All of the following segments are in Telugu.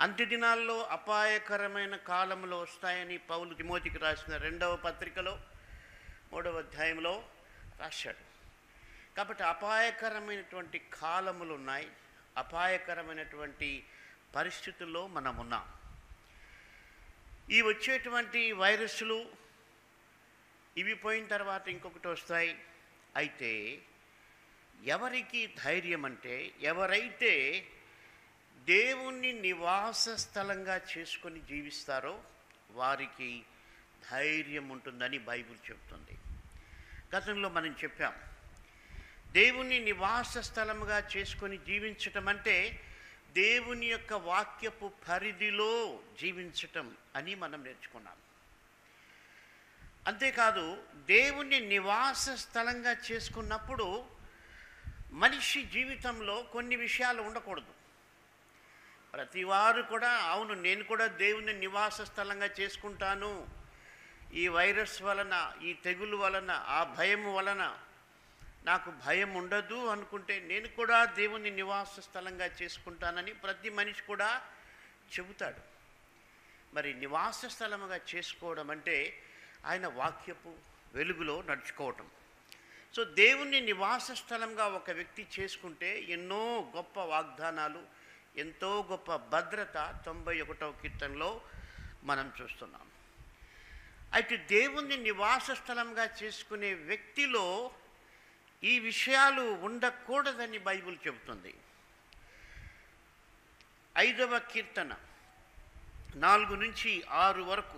అంత్య దినాల్లో అపాయకరమైన కాలంలో వస్తాయని పౌలు తిమోతికి రాసిన రెండవ పత్రికలో మూడవ అధ్యాయంలో రాశాడు కాబట్టి అపాయకరమైనటువంటి కాలములు ఉన్నాయి అపాయకరమైనటువంటి పరిస్థితుల్లో మనం ఉన్నాం ఈ వచ్చేటువంటి వైరస్లు ఇవి పోయిన తర్వాత ఇంకొకటి వస్తాయి అయితే ఎవరికి ధైర్యం అంటే ఎవరైతే దేవుణ్ణి నివాస స్థలంగా చేసుకొని జీవిస్తారో వారికి ధైర్యం ఉంటుందని బైబిల్ చెప్తుంది గతంలో మనం చెప్పాం దేవుని నివాస స్థలముగా చేసుకొని జీవించటం అంటే దేవుని యొక్క వాక్యపు పరిధిలో జీవించటం అని మనం నేర్చుకున్నాం అంతేకాదు దేవుని నివాస స్థలంగా చేసుకున్నప్పుడు మనిషి జీవితంలో కొన్ని విషయాలు ఉండకూడదు ప్రతి వారు కూడా అవును నేను కూడా దేవుని నివాస స్థలంగా చేసుకుంటాను ఈ వైరస్ వలన ఈ తెగులు వలన ఆ భయం వలన నాకు భయం ఉండదు అనుకుంటే నేను కూడా దేవుని నివాస స్థలంగా చేసుకుంటానని ప్రతి మనిషి కూడా చెబుతాడు మరి నివాస స్థలముగా చేసుకోవడం అంటే ఆయన వాక్యపు వెలుగులో నడుచుకోవటం సో దేవుని నివాస స్థలంగా ఒక వ్యక్తి చేసుకుంటే ఎన్నో గొప్ప వాగ్దానాలు ఎంతో గొప్ప భద్రత తొంభై ఒకటవ కీర్తనలో మనం చూస్తున్నాం అయితే దేవుని నివాస స్థలంగా చేసుకునే వ్యక్తిలో ఈ విషయాలు ఉండకూడదని బైబిల్ చెబుతుంది ఐదవ కీర్తన నాలుగు నుంచి ఆరు వరకు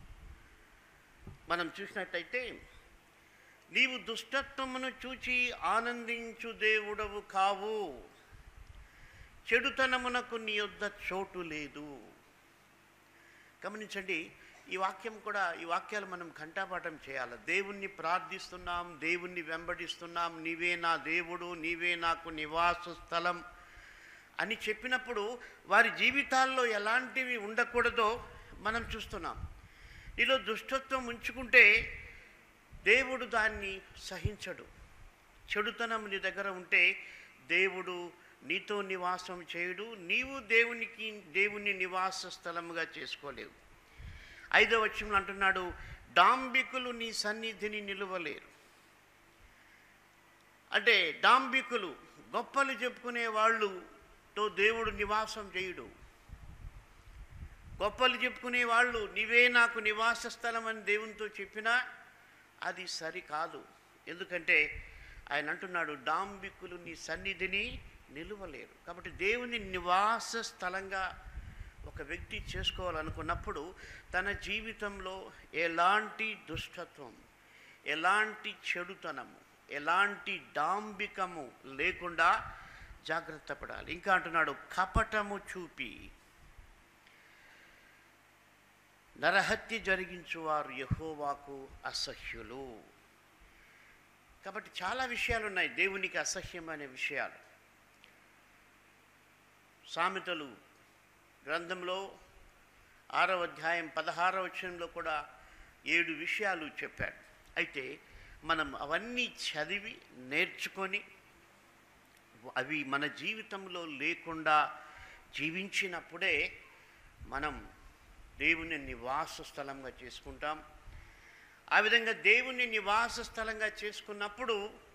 మనం చూసినట్టయితే నీవు దుష్టత్వమును చూచి ఆనందించు దేవుడవు కావు చెడుతనమునకు నీ యొద్ద చోటు లేదు గమనించండి ఈ వాక్యం కూడా ఈ వాక్యాలు మనం కంఠాపాఠం చేయాలి దేవుణ్ణి ప్రార్థిస్తున్నాం దేవుణ్ణి వెంబడిస్తున్నాం నీవే నా దేవుడు నీవే నాకు నివాస స్థలం అని చెప్పినప్పుడు వారి జీవితాల్లో ఎలాంటివి ఉండకూడదో మనం చూస్తున్నాం నీలో దుష్టత్వం ఉంచుకుంటే దేవుడు దాన్ని సహించడు చెడుతనం నీ దగ్గర ఉంటే దేవుడు నీతో నివాసం చేయుడు నీవు దేవునికి దేవుని నివాస స్థలముగా చేసుకోలేవు ఐదవ వచనంలో అంటున్నాడు డాంబికులు నీ సన్నిధిని నిలువలేరు అంటే డాంబికులు గొప్పలు చెప్పుకునే వాళ్ళుతో దేవుడు నివాసం చేయుడు గొప్పలు చెప్పుకునే వాళ్ళు నీవే నాకు నివాస స్థలం అని దేవునితో చెప్పినా అది సరికాదు ఎందుకంటే ఆయన అంటున్నాడు డాంబికులు నీ సన్నిధిని నిలువలేరు కాబట్టి దేవుని నివాస స్థలంగా ఒక వ్యక్తి చేసుకోవాలనుకున్నప్పుడు తన జీవితంలో ఎలాంటి దుష్టత్వం ఎలాంటి చెడుతనము ఎలాంటి డాంబికము లేకుండా జాగ్రత్త పడాలి ఇంకా అంటున్నాడు కపటము చూపి నరహత్య జరిగించువారు యహోవాకు అసహ్యులు కాబట్టి చాలా విషయాలు ఉన్నాయి దేవునికి అసహ్యమైన విషయాలు సామెతలు గ్రంథంలో ఆరవ అధ్యాయం పదహారవ వచనంలో కూడా ఏడు విషయాలు చెప్పాడు అయితే మనం అవన్నీ చదివి నేర్చుకొని అవి మన జీవితంలో లేకుండా జీవించినప్పుడే మనం దేవుని నివాస స్థలంగా చేసుకుంటాం ఆ విధంగా దేవుని నివాస స్థలంగా చేసుకున్నప్పుడు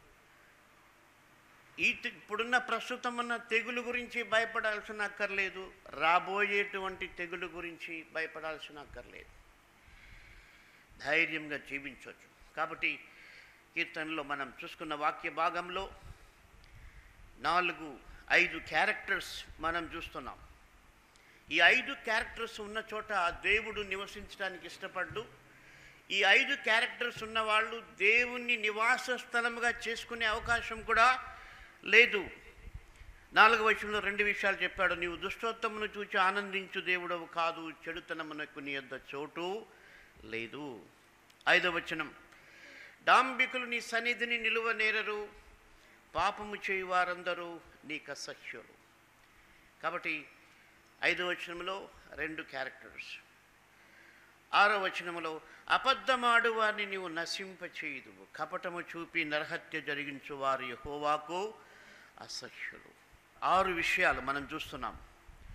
ఈ తె- ఇప్పుడున్న ప్రస్తుతం ఉన్న తెగులు గురించి భయపడాల్సిన అక్కర్లేదు రాబోయేటువంటి తెగులు గురించి భయపడాల్సిన అక్కర్లేదు ధైర్యంగా జీవించవచ్చు కాబట్టి కీర్తనలో మనం చూసుకున్న వాక్య భాగంలో నాలుగు ఐదు క్యారెక్టర్స్ మనం చూస్తున్నాం ఈ ఐదు క్యారెక్టర్స్ ఉన్న చోట దేవుడు నివసించడానికి ఇష్టపడ్డు ఈ ఐదు క్యారెక్టర్స్ ఉన్న వాళ్ళు దేవుణ్ణి నివాస స్థలముగా చేసుకునే అవకాశం కూడా లేదు నాలుగు వచనంలో రెండు విషయాలు చెప్పాడు నీవు దుష్టోత్తమును చూచి ఆనందించు దేవుడవు కాదు చెడుతనమునకు నీ యొద్ద చోటు లేదు ఐదవ వచనం డాంబికులు నీ సన్నిధిని నిలువ నేరరు పాపము చేయు వారందరూ నీకు అసహ్యులు కాబట్టి ఐదో వచనంలో రెండు క్యారెక్టర్స్ ఆరో వచనములో అబద్ధమాడు వారిని నీవు నశింపచేయుదు కపటము చూపి నరహత్య జరిగించు వారి యెహోవాకు అసహ్యులు ఆరు విషయాలు మనం చూస్తున్నాం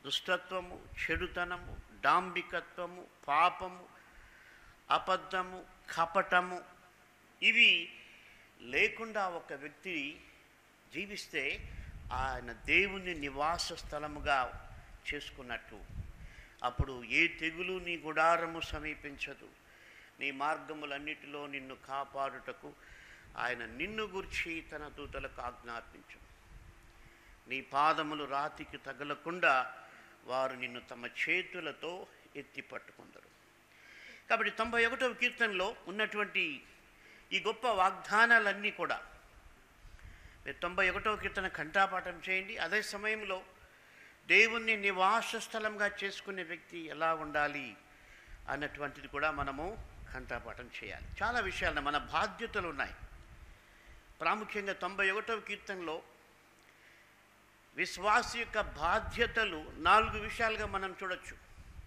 దుష్టత్వము చెడుతనము డాంబికత్వము పాపము అబద్ధము కపటము ఇవి లేకుండా ఒక వ్యక్తి జీవిస్తే ఆయన దేవుని నివాస స్థలముగా చేసుకున్నట్టు అప్పుడు ఏ తెగులు నీ గుడారము సమీపించదు నీ మార్గములన్నిటిలో నిన్ను కాపాడుటకు ఆయన నిన్ను గుర్చి తన దూతలకు ఆజ్ఞాపించు నీ పాదములు రాతికి తగలకుండా వారు నిన్ను తమ చేతులతో ఎత్తి పట్టుకుందరు కాబట్టి తొంభై ఒకటవ కీర్తనలో ఉన్నటువంటి ఈ గొప్ప వాగ్దానాలన్నీ కూడా మీరు తొంభై ఒకటవ కీర్తన కంఠాపాఠం చేయండి అదే సమయంలో దేవుణ్ణి నివాస స్థలంగా చేసుకునే వ్యక్తి ఎలా ఉండాలి అన్నటువంటిది కూడా మనము కంఠాపాఠం చేయాలి చాలా విషయాలు మన బాధ్యతలు ఉన్నాయి ప్రాముఖ్యంగా తొంభై ఒకటవ కీర్తనలో విశ్వాస యొక్క బాధ్యతలు నాలుగు విషయాలుగా మనం చూడొచ్చు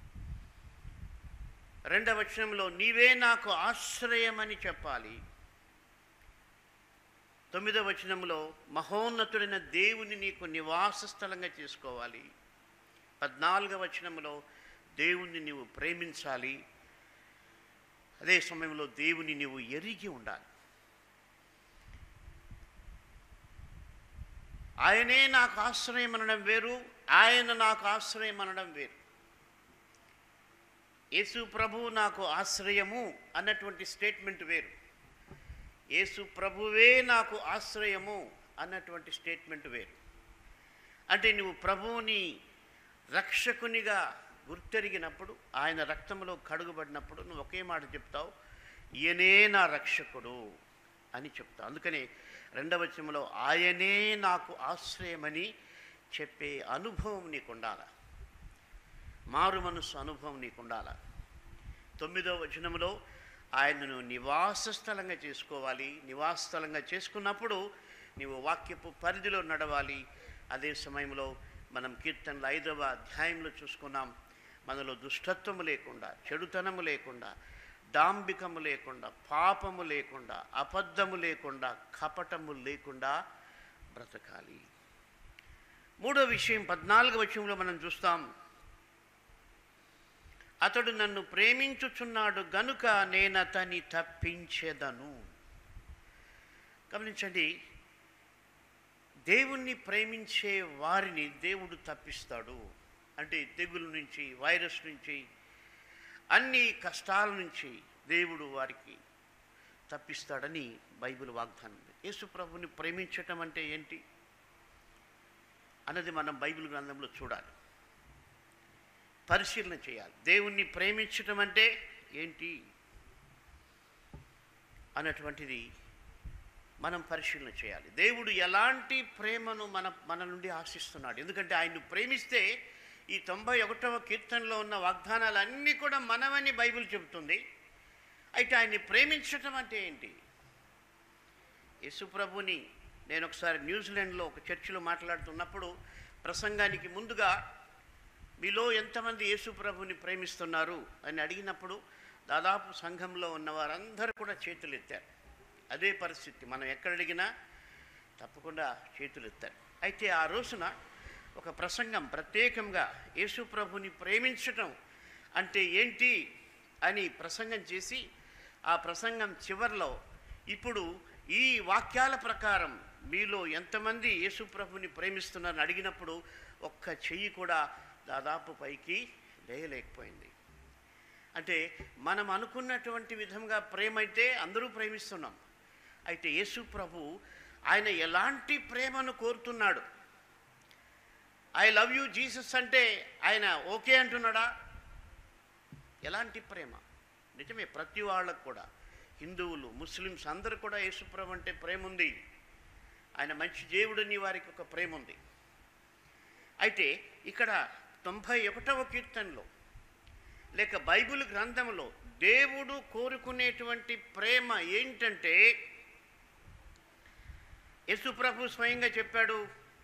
రెండవ వచనంలో నీవే నాకు ఆశ్రయమని చెప్పాలి తొమ్మిదవ వచనంలో మహోన్నతుడైన దేవుని నీకు నివాస స్థలంగా చేసుకోవాలి పద్నాలుగవ వచనంలో దేవుణ్ణి నీవు ప్రేమించాలి అదే సమయంలో దేవుని నీవు ఎరిగి ఉండాలి ఆయనే నాకు ఆశ్రయం అనడం వేరు ఆయన నాకు ఆశ్రయం అనడం వేరు యేసు ప్రభు నాకు ఆశ్రయము అన్నటువంటి స్టేట్మెంట్ వేరు యేసు ప్రభువే నాకు ఆశ్రయము అన్నటువంటి స్టేట్మెంట్ వేరు అంటే నువ్వు ప్రభువుని రక్షకునిగా గుర్తెరిగినప్పుడు ఆయన రక్తంలో కడుగుబడినప్పుడు నువ్వు ఒకే మాట చెప్తావు ఈయనే నా రక్షకుడు అని చెప్తావు అందుకని రెండవ వచనంలో ఆయనే నాకు ఆశ్రయమని చెప్పే అనుభవం నీకు ఉండాలి మారు మనసు అనుభవం నీకు ఉండాలి తొమ్మిదవ వచనంలో ఆయనను నివాస స్థలంగా చేసుకోవాలి నివాస స్థలంగా చేసుకున్నప్పుడు నీవు వాక్యపు పరిధిలో నడవాలి అదే సమయంలో మనం కీర్తనలు ఐదవ అధ్యాయంలో చూసుకున్నాం మనలో దుష్టత్వము లేకుండా చెడుతనము లేకుండా డాంబికము లేకుండా పాపము లేకుండా అబద్ధము లేకుండా కపటము లేకుండా బ్రతకాలి మూడో విషయం పద్నాలుగు విషయంలో మనం చూస్తాం అతడు నన్ను ప్రేమించుచున్నాడు గనుక నేను అతని తప్పించేదను గమనించండి దేవుణ్ణి ప్రేమించే వారిని దేవుడు తప్పిస్తాడు అంటే తెగులు నుంచి వైరస్ నుంచి అన్ని కష్టాల నుంచి దేవుడు వారికి తప్పిస్తాడని బైబిల్ వాగ్దానం ఉంది యేసు ప్రభుని ప్రేమించటం అంటే ఏంటి అన్నది మనం బైబిల్ గ్రంథంలో చూడాలి పరిశీలన చేయాలి దేవుణ్ణి ప్రేమించటం అంటే ఏంటి అన్నటువంటిది మనం పరిశీలన చేయాలి దేవుడు ఎలాంటి ప్రేమను మన మన నుండి ఆశిస్తున్నాడు ఎందుకంటే ఆయన్ను ప్రేమిస్తే ఈ తొంభై ఒకటవ కీర్తనలో ఉన్న వాగ్దానాలన్నీ కూడా మనమని బైబిల్ చెబుతుంది అయితే ఆయన్ని ప్రేమించటం అంటే ఏంటి యేసుప్రభుని నేను ఒకసారి న్యూజిలాండ్లో ఒక చర్చిలో మాట్లాడుతున్నప్పుడు ప్రసంగానికి ముందుగా మీలో ఎంతమంది యేసుప్రభుని ప్రేమిస్తున్నారు అని అడిగినప్పుడు దాదాపు సంఘంలో ఉన్న వారందరూ కూడా చేతులు ఎత్తారు అదే పరిస్థితి మనం ఎక్కడ అడిగినా తప్పకుండా చేతులు ఎత్తారు అయితే ఆ రోజున ఒక ప్రసంగం ప్రత్యేకంగా యేసు ప్రభుని ప్రేమించటం అంటే ఏంటి అని ప్రసంగం చేసి ఆ ప్రసంగం చివర్లో ఇప్పుడు ఈ వాక్యాల ప్రకారం మీలో ఎంతమంది యేసు ప్రభుని ప్రేమిస్తున్నారని అడిగినప్పుడు ఒక్క చెయ్యి కూడా దాదాపు పైకి లేయలేకపోయింది అంటే మనం అనుకున్నటువంటి విధంగా ప్రేమ అయితే అందరూ ప్రేమిస్తున్నాం అయితే యేసు ప్రభు ఆయన ఎలాంటి ప్రేమను కోరుతున్నాడు ఐ లవ్ యూ జీసస్ అంటే ఆయన ఓకే అంటున్నాడా ఎలాంటి ప్రేమ నిజమే ప్రతి వాళ్ళకు కూడా హిందువులు ముస్లిమ్స్ అందరూ కూడా యేసుప్రభు అంటే ప్రేమ ఉంది ఆయన మంచి దేవుడని వారికి ఒక ప్రేమ ఉంది అయితే ఇక్కడ తొంభై ఒకటవ కీర్తనలో లేక బైబిల్ గ్రంథంలో దేవుడు కోరుకునేటువంటి ప్రేమ ఏంటంటే యేసుప్రభు స్వయంగా చెప్పాడు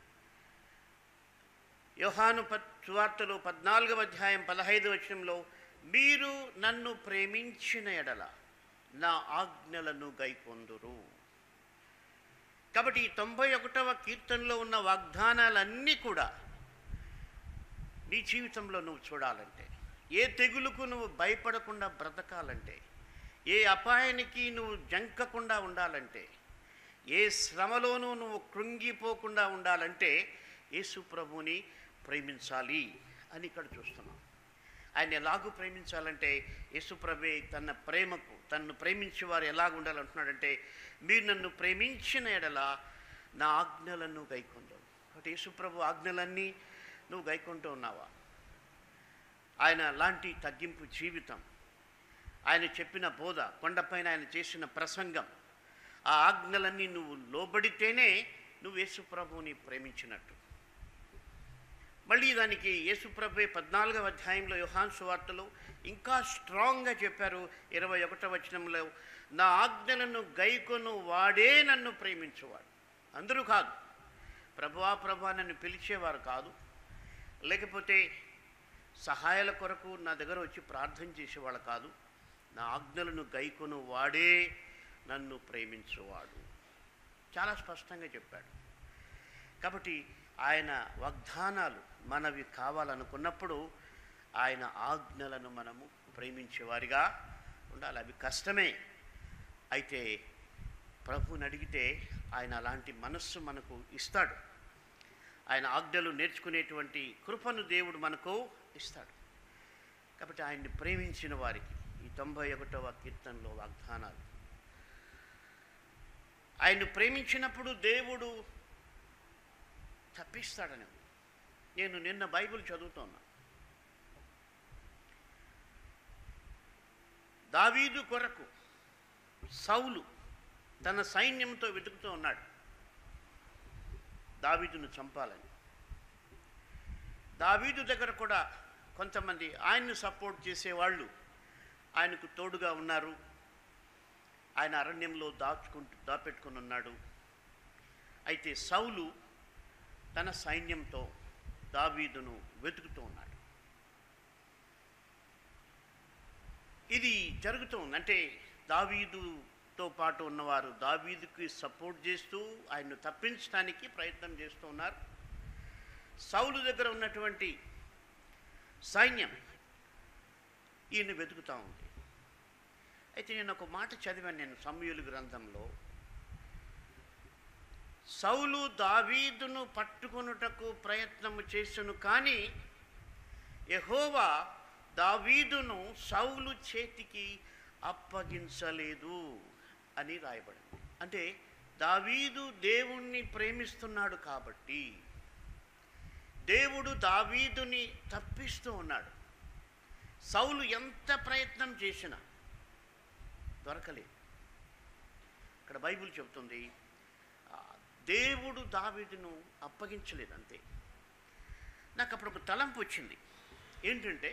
యోహాను పత్ సువార్తలో పద్నాలుగవ అధ్యాయం పదహైదు వచనంలో మీరు నన్ను ప్రేమించిన ఎడల నా ఆజ్ఞలను గైకొందురు కాబట్టి ఈ తొంభై ఒకటవ కీర్తనలో ఉన్న వాగ్దానాలన్నీ కూడా నీ జీవితంలో నువ్వు చూడాలంటే ఏ తెగులుకు నువ్వు భయపడకుండా బ్రతకాలంటే ఏ అపాయానికి నువ్వు జంకకుండా ఉండాలంటే ఏ శ్రమలోనూ నువ్వు కృంగిపోకుండా ఉండాలంటే యేసు ప్రభుని ప్రేమించాలి అని ఇక్కడ చూస్తున్నాం ఆయన ఎలాగూ ప్రేమించాలంటే యేసుప్రభే తన ప్రేమకు తన్ను ప్రేమించే వారు ఎలాగ ఉండాలంటున్నాడంటే మీరు నన్ను ప్రేమించిన ఎడల నా ఆజ్ఞలను గైకొందావు కాబట్టి యేసుప్రభు ఆజ్ఞలన్నీ నువ్వు గైకొంటూ ఉన్నావా ఆయన లాంటి తగ్గింపు జీవితం ఆయన చెప్పిన బోధ కొండపైన ఆయన చేసిన ప్రసంగం ఆ ఆజ్ఞలన్నీ నువ్వు లోబడితేనే నువ్వు యేసుప్రభుని ప్రేమించినట్టు మళ్ళీ దానికి యేసుప్రభే పద్నాలుగవ అధ్యాయంలో యోహాన్ సువార్తలో ఇంకా స్ట్రాంగ్గా చెప్పారు ఇరవై ఒకటో వచనంలో నా ఆజ్ఞలను గైకొను వాడే నన్ను ప్రేమించేవాడు అందరూ కాదు ప్రభువా ప్రభా నన్ను పిలిచేవారు కాదు లేకపోతే సహాయాల కొరకు నా దగ్గర వచ్చి ప్రార్థన చేసేవాళ్ళు కాదు నా ఆజ్ఞలను గైకొను వాడే నన్ను ప్రేమించువాడు చాలా స్పష్టంగా చెప్పాడు కాబట్టి ఆయన వాగ్దానాలు మనవి కావాలనుకున్నప్పుడు ఆయన ఆజ్ఞలను మనము ప్రేమించేవారిగా ఉండాలి అవి కష్టమే అయితే ప్రభువుని అడిగితే ఆయన అలాంటి మనస్సు మనకు ఇస్తాడు ఆయన ఆజ్ఞలు నేర్చుకునేటువంటి కృపను దేవుడు మనకు ఇస్తాడు కాబట్టి ఆయన్ని ప్రేమించిన వారికి ఈ తొంభై ఒకటవ కీర్తనలో వాగ్దానాలు ఆయన్ని ప్రేమించినప్పుడు దేవుడు తప్పిస్తాడని నేను నిన్న బైబిల్ చదువుతున్నా దావీదు కొరకు సౌలు తన సైన్యంతో వెతుకుతూ ఉన్నాడు దావీదును చంపాలని దావీదు దగ్గర కూడా కొంతమంది ఆయన్ను సపోర్ట్ చేసేవాళ్ళు ఆయనకు తోడుగా ఉన్నారు ఆయన అరణ్యంలో దాచుకుంటూ దాపెట్టుకుని ఉన్నాడు అయితే సౌలు తన సైన్యంతో దావీదును వెతుకుతూ ఉన్నాడు ఇది జరుగుతూ ఉంది అంటే దావీదుతో పాటు ఉన్నవారు దావీదుకి సపోర్ట్ చేస్తూ ఆయన్ను తప్పించడానికి ప్రయత్నం చేస్తూ ఉన్నారు సౌలు దగ్గర ఉన్నటువంటి సైన్యం ఈయన వెతుకుతూ ఉంది అయితే నేను ఒక మాట చదివాను నేను సమయులు గ్రంథంలో సౌలు దావీదును పట్టుకొనుటకు ప్రయత్నము చేసెను కానీ యెహోవా దావీదును సౌలు చేతికి అప్పగించలేదు అని రాయబడింది అంటే దావీదు దేవుణ్ణి ప్రేమిస్తున్నాడు కాబట్టి దేవుడు దావీదుని తప్పిస్తూ ఉన్నాడు సౌలు ఎంత ప్రయత్నం చేసినా దొరకలేదు ఇక్కడ బైబిల్ చెప్తుంది ఆ, దేవుడు దావీదును అప్పగించలేదు అంతే నాకు అప్పుడు ఒక తలంపు వచ్చింది ఏంటంటే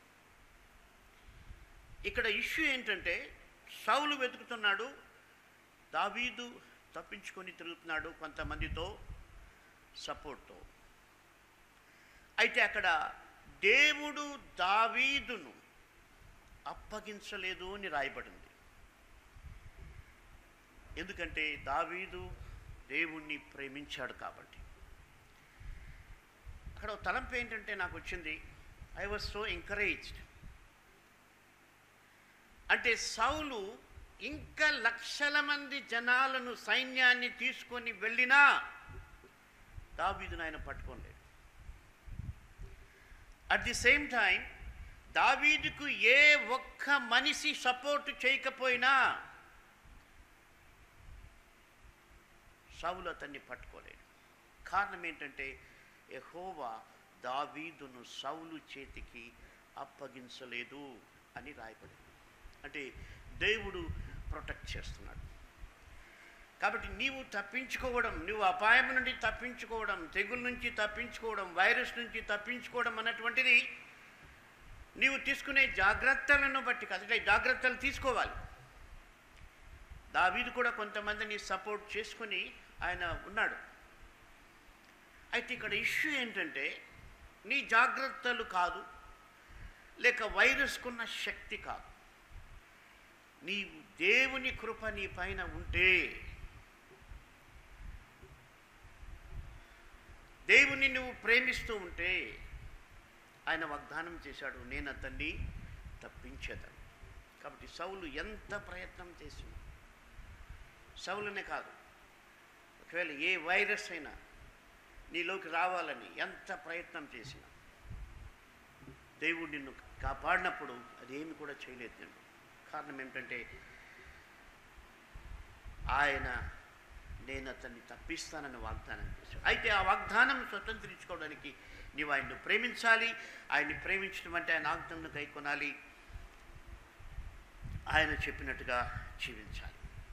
ఇక్కడ ఇష్యూ ఏంటంటే సౌలు వెతుకుతున్నాడు దావీదు తప్పించుకొని తిరుగుతున్నాడు కొంతమందితో సపోర్ట్తో అయితే అక్కడ దేవుడు దావీదును అప్పగించలేదు అని రాయబడింది ఎందుకంటే దావీదు దేవుణ్ణి ప్రేమించాడు కాబట్టి అక్కడ ఒక తలంపు ఏంటంటే నాకు వచ్చింది ఐ వాజ్ సో ఎంకరేజ్డ్ అంటే సౌలు ఇంకా లక్షల మంది జనాలను సైన్యాన్ని తీసుకొని వెళ్ళినా దావీదును ఆయన పట్టుకోలేడు అట్ ది సేమ్ టైం దావీదుకు ఏ ఒక్క మనిషి సపోర్ట్ చేయకపోయినా సౌలు అతన్ని పట్టుకోలేడు కారణం ఏంటంటే యెహోవా దావీదును సౌలు చేతికి అప్పగించలేదు అని రాయబడింది అంటే దేవుడు ప్రొటెక్ట్ చేస్తున్నాడు కాబట్టి నీవు తప్పించుకోవడం నువ్వు అపాయం నుండి తప్పించుకోవడం తెగుల నుంచి తప్పించుకోవడం వైరస్ నుంచి తప్పించుకోవడం అన్నటువంటిది నీవు తీసుకునే జాగ్రత్తలను బట్టి కాదు అంటే జాగ్రత్తలు తీసుకోవాలి దావీదు కూడా కొంతమందిని సపోర్ట్ చేసుకొని ఆయన ఉన్నాడు అయితే ఇక్కడ ఇష్యూ ఏంటంటే నీ జాగ్రత్తలు కాదు లేక వైరస్కున్న శక్తి కాదు నీ దేవుని కృప నీ పైన ఉంటే దేవుని నువ్వు ప్రేమిస్తూ ఉంటే ఆయన వాగ్దానం చేశాడు నేను అతన్ని తప్పించేదను కాబట్టి సౌలు ఎంత ప్రయత్నం చేసినా సౌలునే కాదు ఒకవేళ ఏ వైరస్ అయినా నీలోకి రావాలని ఎంత ప్రయత్నం చేసినా దేవుడు నిన్ను కాపాడినప్పుడు అదేమి కూడా చేయలేదు నేను కారణం ఏమిటంటే ఆయన నేను అతన్ని తప్పిస్తానని వాగ్దానం చేశాడు అయితే ఆ వాగ్దానం స్వతంత్రించుకోవడానికి నీవు ఆయన్ను ప్రేమించాలి ఆయన్ని ప్రేమించడం అంటే ఆయన ఆజ్ఞను కైకొనాలి ఆయన చెప్పినట్టుగా జీవించాలి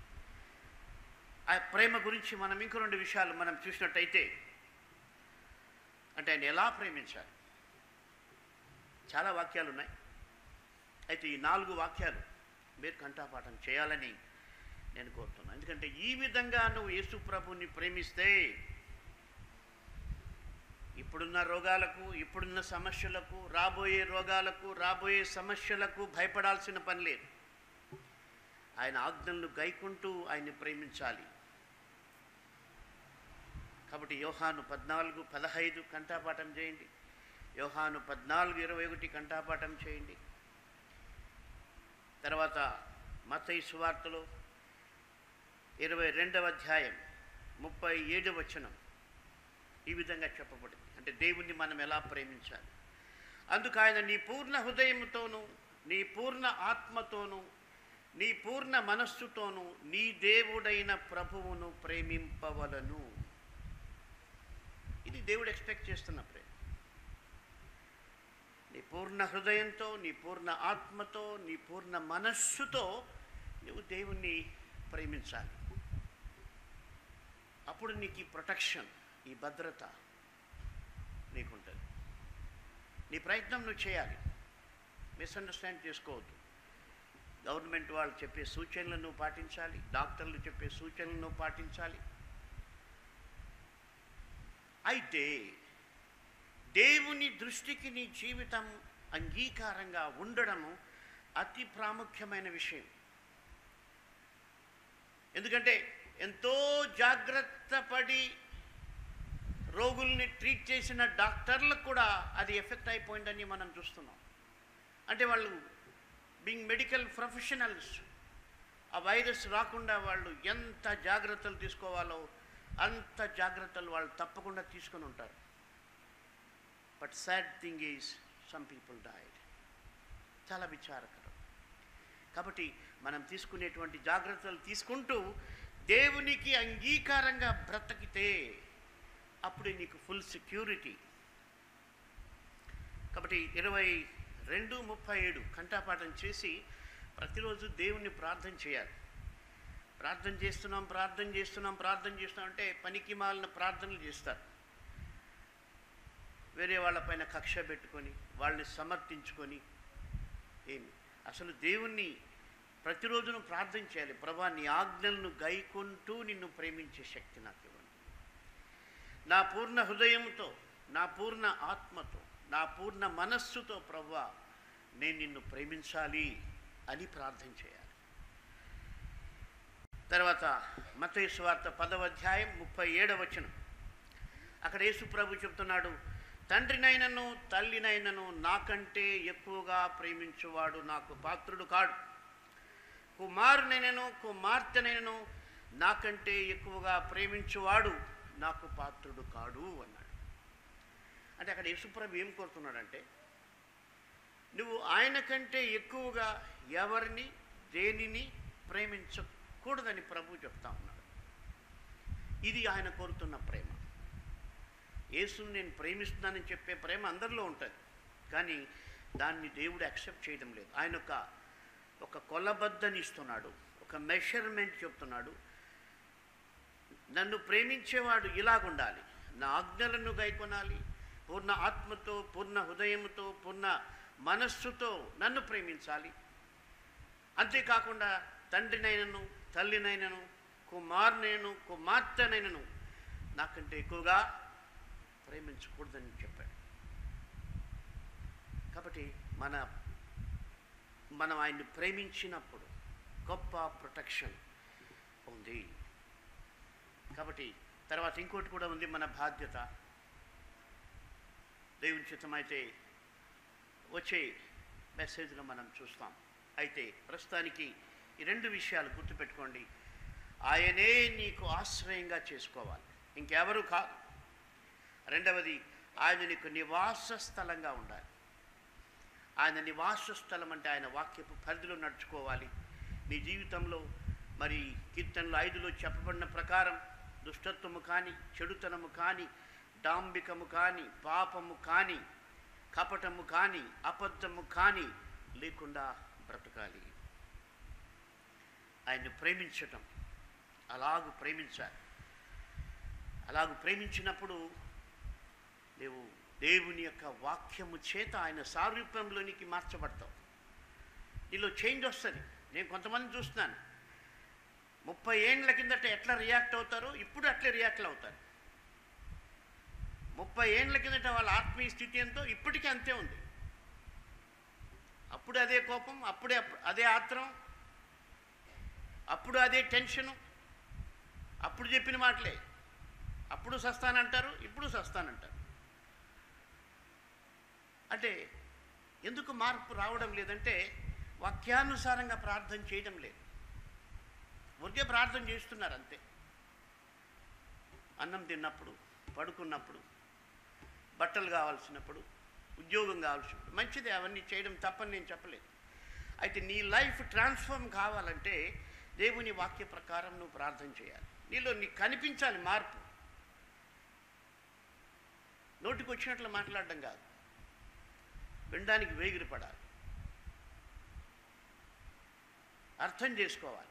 ఆ ప్రేమ గురించి మనం ఇంకో రెండు విషయాలు మనం చూసినట్టయితే అంటే ఆయన ఎలా ప్రేమించాలి చాలా వాక్యాలు ఉన్నాయి అయితే ఈ నాలుగు వాక్యాలు మీరు కంఠాపాఠం చేయాలని నేను కోరుతున్నాను ఎందుకంటే ఈ విధంగా నువ్వు యేసు ప్రభుని ప్రేమిస్తే ఇప్పుడున్న రోగాలకు ఇప్పుడున్న సమస్యలకు రాబోయే రోగాలకు రాబోయే సమస్యలకు భయపడాల్సిన పని లేదు ఆయన ఆజ్ఞలను గైకుంటూ ఆయన్ని ప్రేమించాలి కాబట్టి యోహాను పద్నాలుగు పదహైదు కంఠాపాఠం చేయండి యోహాను పద్నాలుగు ఇరవై ఒకటి కంఠాపాఠం చేయండి తర్వాత మతయి సువార్తలో ఇరవై రెండవ అధ్యాయం ముప్పై ఏడవ వచనం ఈ విధంగా చెప్పబడింది అంటే దేవుణ్ణి మనం ఎలా ప్రేమించాలి అందుకు ఆయన నీ పూర్ణ హృదయంతోనూ నీ పూర్ణ ఆత్మతోనూ నీ పూర్ణ మనస్సుతోనూ నీ దేవుడైన ప్రభువును ప్రేమింపవలను ఇది దేవుడు ఎక్స్పెక్ట్ చేస్తున్న ప్రేమ నీ పూర్ణ హృదయంతో నీ పూర్ణ ఆత్మతో నీ పూర్ణ మనస్సుతో నువ్వు దేవుణ్ణి ప్రేమించాలి అప్పుడు నీకు ఈ ప్రొటెక్షన్ ఈ భద్రత నీకుంటుంది నీ ప్రయత్నం నువ్వు చేయాలి మిస్అండర్స్టాండ్ చేసుకోవద్దు గవర్నమెంట్ వాళ్ళు చెప్పే సూచనలను నువ్వు పాటించాలి డాక్టర్లు చెప్పే సూచనలను నువ్వు పాటించాలి అయితే దేవుని దృష్టికి నీ జీవితం అంగీకారంగా ఉండడము అతి ప్రాముఖ్యమైన విషయం ఎందుకంటే ఎంతో జాగ్రత్త పడి రోగుల్ని ట్రీట్ చేసిన డాక్టర్లకు కూడా అది ఎఫెక్ట్ అయిపోయిందని మనం చూస్తున్నాం అంటే వాళ్ళు బీయింగ్ మెడికల్ ప్రొఫెషనల్స్ ఆ వైరస్ రాకుండా వాళ్ళు ఎంత జాగ్రత్తలు తీసుకోవాలో అంత జాగ్రత్తలు వాళ్ళు తప్పకుండా తీసుకొని ఉంటారు but sad thing is some people died చాలా విచారకరం కాబట్టి మనం తీసుకునేటువంటి జాగ్రత్తలు తీసుకుంటూ దేవునికి అంగీకారంగా బ్రతికితే అప్పుడు నీకు ఫుల్ సెక్యూరిటీ కాబట్టి ఇరవై రెండు ముప్పై ఏడు కంఠాపాఠం చేసి ప్రతిరోజు దేవుణ్ణి ప్రార్థన చేయాలి ప్రార్థన చేస్తున్నాం ప్రార్థన చేస్తున్నాం ప్రార్థన చేస్తున్నాం అంటే పనికి మాలిన ప్రార్థనలు చేస్తారు వేరే వాళ్ళపైన కక్ష పెట్టుకొని వాళ్ళని సమర్థించుకొని ఏమి అసలు దేవుణ్ణి ప్రతిరోజును ప్రార్థన చేయాలి ప్రభా నీ ఆజ్ఞలను గైకుంటూ నిన్ను ప్రేమించే శక్తి నాకు ఇవ్వండి నా పూర్ణ హృదయంతో నా పూర్ణ ఆత్మతో నా పూర్ణ మనస్సుతో ప్రభా నేను నిన్ను ప్రేమించాలి అని ప్రార్థన చేయాలి తర్వాత మతయ సువార్త పదవ అధ్యాయం ముప్పై ఏడవ వచనం అక్కడ యేసు ప్రభు చెప్తున్నాడు తండ్రినైనను తల్లినైనను నాకంటే ఎక్కువగా ప్రేమించువాడు నాకు పాత్రుడు కాడు కుమారునైనను కుమార్తెనైనను నాకంటే ఎక్కువగా ప్రేమించువాడు నాకు పాత్రుడు కాడు అన్నాడు అంటే అక్కడ యేసుప్రభు ఏం కోరుతున్నాడంటే నువ్వు ఆయన కంటే ఎక్కువగా ఎవరిని దేనిని ప్రేమించకూడదని ప్రభు చెప్తా ఉన్నాడు ఇది ఆయన కోరుతున్న ప్రేమ యేసుని నేను ప్రేమిస్తున్నానని చెప్పే ప్రేమ అందరిలో ఉంటుంది కానీ దాన్ని దేవుడు యాక్సెప్ట్ చేయడం లేదు ఆయన ఒక ఒక కొలబద్దని ఇస్తున్నాడు ఒక మెషర్మెంట్ చెప్తున్నాడు నన్ను ప్రేమించేవాడు ఇలాగుండాలి నా ఆజ్ఞలను గైకొనాలి పూర్ణ ఆత్మతో పూర్ణ హృదయంతో పూర్ణ మనస్సుతో నన్ను ప్రేమించాలి అంతేకాకుండా తండ్రినైనను తల్లినైనను కుమారునైనను కుమార్తెనైనను నాకంటే ఎక్కువగా ప్రేమించకూడదని చెప్పాడు కాబట్టి మన మనం ఆయన్ని ప్రేమించినప్పుడు గొప్ప ప్రొటెక్షన్ ఉంది కాబట్టి తర్వాత ఇంకోటి కూడా ఉంది మన బాధ్యత దేవుని చిత్తమైతే వచ్చే మెసేజ్లో మనం చూస్తాం అయితే ప్రస్తుతానికి ఈ రెండు విషయాలు గుర్తుపెట్టుకోండి ఆయనే నీకు ఆశ్రయంగా చేసుకోవాలి ఇంకెవరు కాదు రెండవది ఆయన నీకు నివాస స్థలంగా ఉండాలి ఆయన నివాస స్థలం అంటే ఆయన వాక్యపు పరిధిలో నడుచుకోవాలి నీ జీవితంలో మరి కీర్తనలు ఐదులో చెప్పబడిన ప్రకారం దుష్టత్వము కానీ చెడుతనము కానీ డాంబికము కానీ పాపము కానీ కపటము కానీ అబద్ధము కానీ లేకుండా బ్రతకాలి ఆయన్ని ప్రేమించటం అలాగు ప్రేమించాలి అలాగు ప్రేమించినప్పుడు నీవు దేవుని యొక్క వాక్యము చేత ఆయన సారూప్యంలోనికి మార్చబడతావు నీలో చేంజ్ వస్తుంది నేను కొంతమంది చూస్తున్నాను ముప్పై ఏండ్ల కిందట ఎట్లా రియాక్ట్ అవుతారో ఇప్పుడు అట్లే రియాక్ట్లు అవుతారు ముప్పై ఏండ్ల కిందట వాళ్ళ ఆత్మీయ స్థితి ఎంతో ఇప్పటికీ అంతే ఉంది అప్పుడు అదే కోపం అప్పుడే అప్- అదే ఆత్రం అప్పుడు అదే టెన్షను అప్పుడు చెప్పిన మాటలే అప్పుడు సస్తానంటారు ఇప్పుడు సస్తానంటారు అంటే ఎందుకు మార్పు రావడం లేదంటే వాక్యానుసారంగా ప్రార్థన చేయడం లేదు ఊరికే ప్రార్థన చేస్తున్నారు అంతే అన్నం తిన్నప్పుడు పడుకున్నప్పుడు బట్టలు కావాల్సినప్పుడు ఉద్యోగం కావాల్సినప్పుడు మంచిదే అవన్నీ చేయడం తప్పని నేను చెప్పలేదు అయితే నీ లైఫ్ ట్రాన్స్ఫార్మ్ కావాలంటే దేవుని వాక్య ప్రకారం నువ్వు ప్రార్థన చేయాలి నీలో నీకు కనిపించాలి మార్పు నోటికి వచ్చినట్లు మాట్లాడడం కాదు వినడానికి వేగిరి పడాలి అర్థం చేసుకోవాలి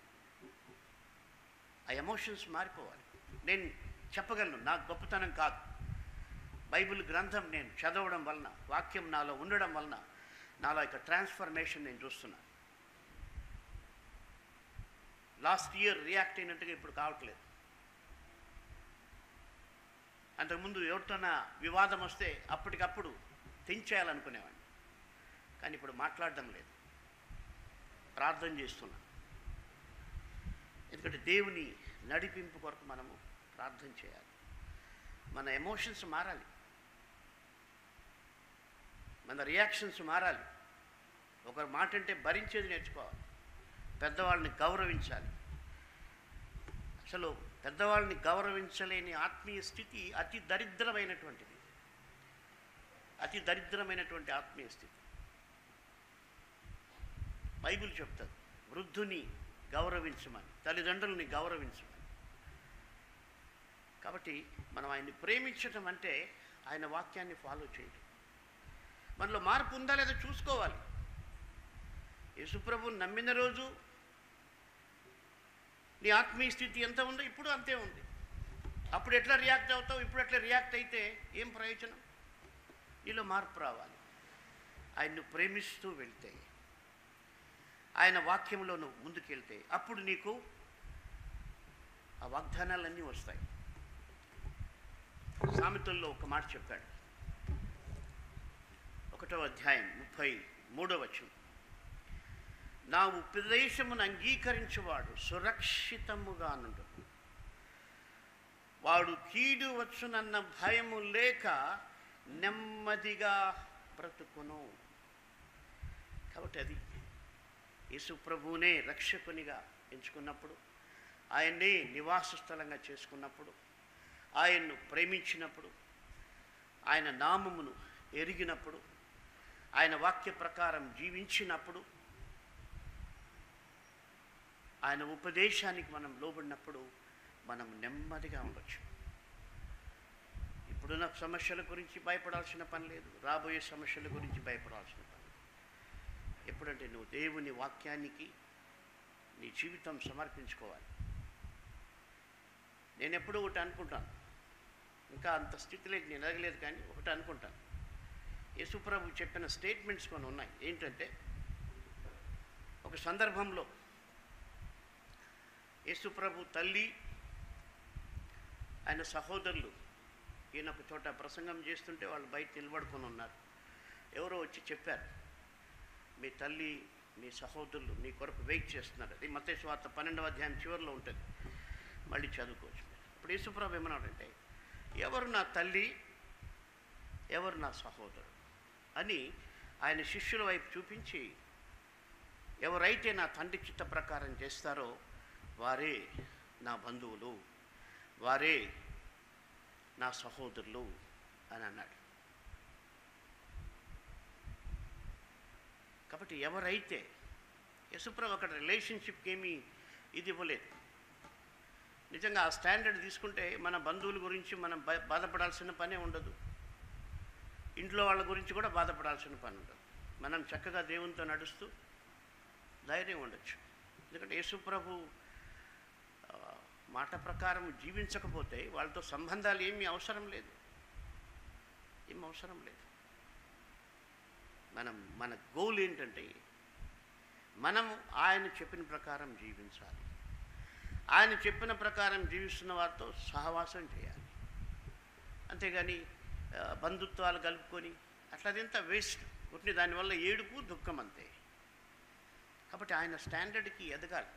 ఆ ఎమోషన్స్ మారిపోవాలి నేను చెప్పగలను నాకు గొప్పతనం కాదు బైబిల్ గ్రంథం నేను చదవడం వలన వాక్యం నాలో ఉండడం వలన నాలో యొక్క ట్రాన్స్ఫర్మేషన్ నేను చూస్తున్నాను లాస్ట్ ఇయర్ రియాక్ట్ అయినట్టుగా ఇప్పుడు కావట్లేదు అంతకుముందు ఎవరితోనా వివాదం వస్తే అప్పటికప్పుడు తెంచేయాలనుకునేవాడిని కానీ ఇప్పుడు మాట్లాడడం లేదు ప్రార్థన చేస్తున్నా ఎందుకంటే దేవుని నడిపింపు కొరకు మనము ప్రార్థన చేయాలి మన ఎమోషన్స్ మారాలి మన రియాక్షన్స్ మారాలి ఒకరి మాట అంటే భరించేది నేర్చుకోవాలి పెద్దవాళ్ళని గౌరవించాలి అసలు పెద్దవాళ్ళని గౌరవించలేని ఆత్మీయ స్థితి అతి దరిద్రమైనటువంటిది అతి దరిద్రమైనటువంటి ఆత్మీయ స్థితి బైబిల్ చెప్తుంది వృద్ధుని గౌరవించమని తల్లిదండ్రులని గౌరవించమని కాబట్టి మనం ఆయన్ని ప్రేమించటం అంటే ఆయన వాక్యాన్ని ఫాలో చేయటం మనలో మార్పు ఉందా లేదా చూసుకోవాలి యేసుప్రభు నమ్మిన రోజు నీ ఆత్మీయ స్థితి ఎంత ఉందో ఇప్పుడు అంతే ఉంది అప్పుడు ఎట్లా రియాక్ట్ అవుతావు ఇప్పుడు ఎట్లా రియాక్ట్ అయితే ఏం ప్రయోజనం నీలో మార్పు రావాలి ఆయన్ను ప్రేమిస్తూ వెళ్తే ఆయన వాక్యంలో నువ్వు ముందుకెళ్తే అప్పుడు నీకు ఆ వాగ్దానాలన్నీ వస్తాయి సామెతల్లో ఒక మాట చెప్పాడు ఒకటో అధ్యాయం ముప్పై మూడో వచనం నా ఉపదేశమును అంగీకరించువాడు సురక్షితముగా నుండు వాడు కీడు వచ్చునన్న భయము లేక నెమ్మదిగా బ్రతుకును కాబట్టి అది యేసు ప్రభువునే రక్షకునిగా ఎంచుకున్నప్పుడు ఆయన్నే నివాస స్థలంగా చేసుకున్నప్పుడు ఆయన్ను ప్రేమించినప్పుడు ఆయన నామమును ఎరిగినప్పుడు ఆయన వాక్య ప్రకారం జీవించినప్పుడు ఆయన ఉపదేశానికి మనం లోబడినప్పుడు మనం నెమ్మదిగా ఉండొచ్చు ఇప్పుడున్న సమస్యల గురించి భయపడాల్సిన పని లేదు రాబోయే సమస్యల గురించి భయపడాల్సిన పని లేదు ఎప్పుడంటే నువ్వు దేవుని వాక్యానికి నీ జీవితం సమర్పించుకోవాలి నేను ఎప్పుడూ ఒకటి అనుకుంటాను ఇంకా అంత స్థితిలోకి నేను ఎదగలేదు కానీ ఒకటి అనుకుంటాను యేసుప్రభు చెప్పిన స్టేట్మెంట్స్ కొన్ని ఉన్నాయి ఏంటంటే ఒక సందర్భంలో యేసుప్రభు తల్లి ఆయన సహోదరులు ఈయన ఒక చోట ప్రసంగం చేస్తుంటే వాళ్ళు బయట నిలబడుకొని ఉన్నారు ఎవరో వచ్చి చెప్పారు మీ తల్లి మీ సహోదరులు మీ కొరకు వెయిట్ చేస్తున్నారు అది మత స్వార్థ పన్నెండవ అధ్యాయం చివరిలో ఉంటుంది మళ్ళీ చదువుకోవచ్చు ఇప్పుడు యేసుప్రభు ఏమన్నాడంటే ఎవరు నా తల్లి ఎవరు నా సహోదరుడు అని ఆయన శిష్యుల వైపు చూపించి ఎవరైతే నా తండ్రి చిత్త ప్రకారం చేస్తారో వారే నా బంధువులు వారే నా సహోదరులు అని అన్నాడు కాబట్టి ఎవరైతే యశుప్రభు అక్కడ రిలేషన్షిప్కి ఏమీ ఇది ఇవ్వలేదు నిజంగా ఆ స్టాండర్డ్ తీసుకుంటే మన బంధువుల గురించి మనం బా- బాధపడాల్సిన పనే ఉండదు ఇంట్లో వాళ్ళ గురించి కూడా బాధపడాల్సిన పని ఉండదు మనం చక్కగా దేవునితో నడుస్తూ ధైర్యం ఉండొచ్చు ఎందుకంటే యేసుప్రభు ఆ, మాట ప్రకారం జీవించకపోతే వాళ్ళతో సంబంధాలు ఏమీ అవసరం లేదు ఏం అవసరం లేదు మనం మన గోల్ ఏంటంటే మనం ఆయన చెప్పిన ప్రకారం జీవించాలి ఆయన చెప్పిన ప్రకారం జీవిస్తున్న వారితో సహవాసం చేయాలి అంతేగాని ఆ, బంధుత్వాలు కలుపుకొని అట్లా అదంతా వేస్ట్ పుట్టిన దానివల్ల ఏడుపు దుఃఖం అంతే కాబట్టి ఆయన స్టాండర్డ్కి ఎదగాలి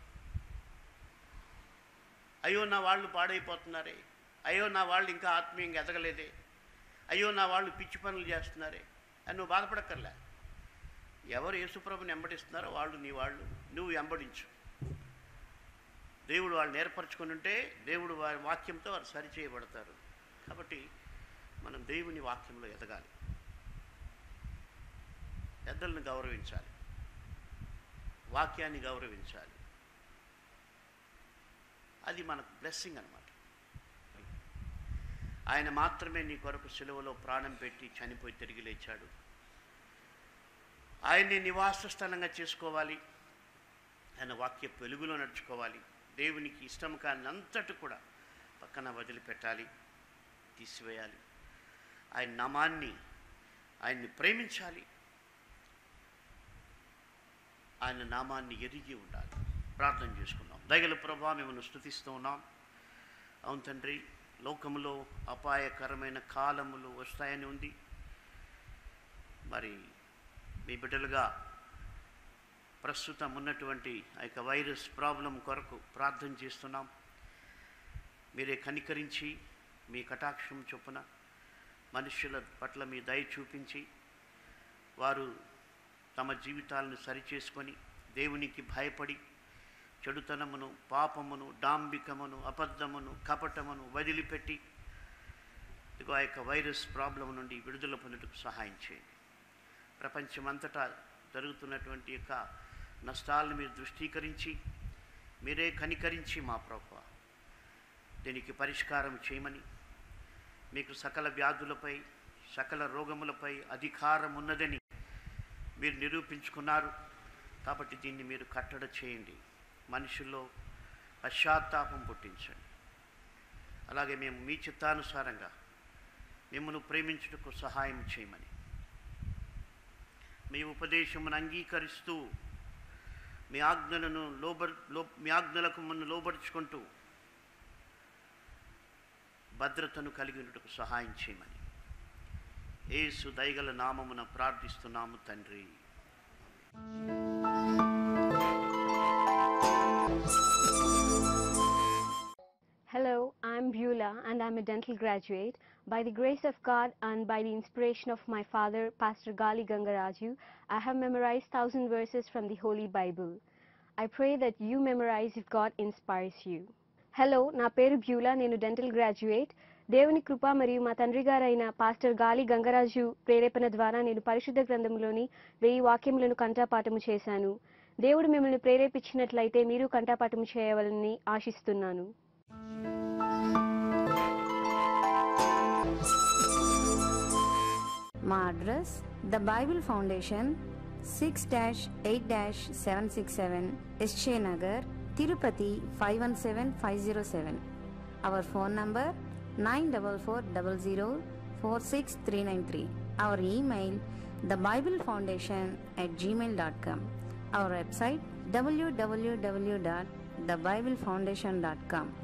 అయ్యో నా వాళ్ళు పాడైపోతున్నారే అయ్యో నా వాళ్ళు ఇంకా ఆత్మీయంగా ఎదగలేదే అయ్యో నా వాళ్ళు పిచ్చి పనులు చేస్తున్నారే అని నువ్వు బాధపడక్కర్లే ఎవరు యేసుప్రభుని వెంబడిస్తున్నారో వాళ్ళు నీ వాళ్ళు నువ్వు వెంబడించు దేవుడు వాళ్ళు నేర్పరచుకొని ఉంటే దేవుడు వారి వాక్యంతో వారు సరిచేయబడతారు కాబట్టి మనం దేవుని వాక్యంలో ఎదగాలి పెద్దలను గౌరవించాలి వాక్యాన్ని గౌరవించాలి అది మనకు బ్లెస్సింగ్ అన్నమాట ఆయన మాత్రమే నీ కొరకు సెలవులో ప్రాణం పెట్టి చనిపోయి తిరిగి లేచాడు ఆయన్ని నివాస స్థలంగా చేసుకోవాలి ఆయన వాక్య వెలుగులో నడుచుకోవాలి దేవునికి ఇష్టం కాని అంతటి కూడా పక్కన వదిలిపెట్టాలి తీసివేయాలి ఆయన నామాన్ని ఆయన్ని ప్రేమించాలి ఆయన నామాన్ని ఎరిగి ఉండాలి ప్రార్థన చేసుకుందాం దయగల ప్రభా మిమ్మల్ని స్థుతిస్తూ ఉన్నాం అవును తండ్రి లోకములో అపాయకరమైన కాలములు వస్తాయని ఉంది మరి మీ బిడ్డలుగా ప్రస్తుతం ఉన్నటువంటి ఆ యొక్క వైరస్ ప్రాబ్లం కొరకు ప్రార్థన చేస్తున్నాం మీరే కనికరించి మీ కటాక్షం చొప్పున మనుష్యుల పట్ల మీ దయ చూపించి వారు తమ జీవితాలను సరిచేసుకొని దేవునికి భయపడి చెడుతనమును పాపమును డాంబికమును అబద్ధమును కపటమును వదిలిపెట్టి ఇదిగో ఆ యొక్క వైరస్ ప్రాబ్లం నుండి విడుదల పొందుటకు సహాయం చేయండి ప్రపంచమంతటా జరుగుతున్నటువంటి యొక్క నష్టాలను మీరు దృష్టీకరించి మీరే కనికరించి మా ప్రభు దీనికి పరిష్కారం చేయమని మీకు సకల వ్యాధులపై సకల రోగములపై అధికారం ఉన్నదని మీరు నిరూపించుకున్నారు కాబట్టి దీన్ని మీరు కట్టడ చేయండి మనుషుల్లో పశ్చాత్తాపం పుట్టించండి అలాగే మేము మీ చిత్తానుసారంగా మిమ్మల్ని ప్రేమించుటకు సహాయం చేయమని మీ ఉపదేశమును అంగీకరిస్తూ మీ ఆజ్ఞలను లోబర్ లో మీ ఆజ్ఞలకు మన లోబరుచుకుంటూ భద్రతను కలిగినట్టుకు సహాయం చేయమని ఏసు దయగల నామమున ప్రార్థిస్తున్నాము తండ్రి Hello, I'm Beulah and I'm a dental graduate. By the grace of God and by the inspiration of my father, Pastor Gali Gangaraju, I have memorized thousand verses from the Holy Bible. I pray that you memorize if God inspires you. Hello నా పేరు బ్యూలా నేను డెంటల్ గ్రాడ్యుయేట్ దేవుని కృప మరియు మా తండ్రి గారైన పాస్టర్ గాలి గంగరాజు ప్రేరేపణ ద్వారా నేను పరిశుద్ధ గ్రంథంలోని వెయ్యి వాక్యములను కంఠాపాఠము చేశాను దేవుడు మిమ్మల్ని ప్రేరేపించినట్లయితే మీరు కంఠాపాఠము చేయవాలని ఆశిస్తున్నాను మా address the Bible Foundation six dash eight dash seven six seven SJ Nagar Tirupati five one seven five zero seven our phone number nine double four double zero four six three nine three our email the Bible Foundation at gmail.com. Our website www.thebiblefoundation.com.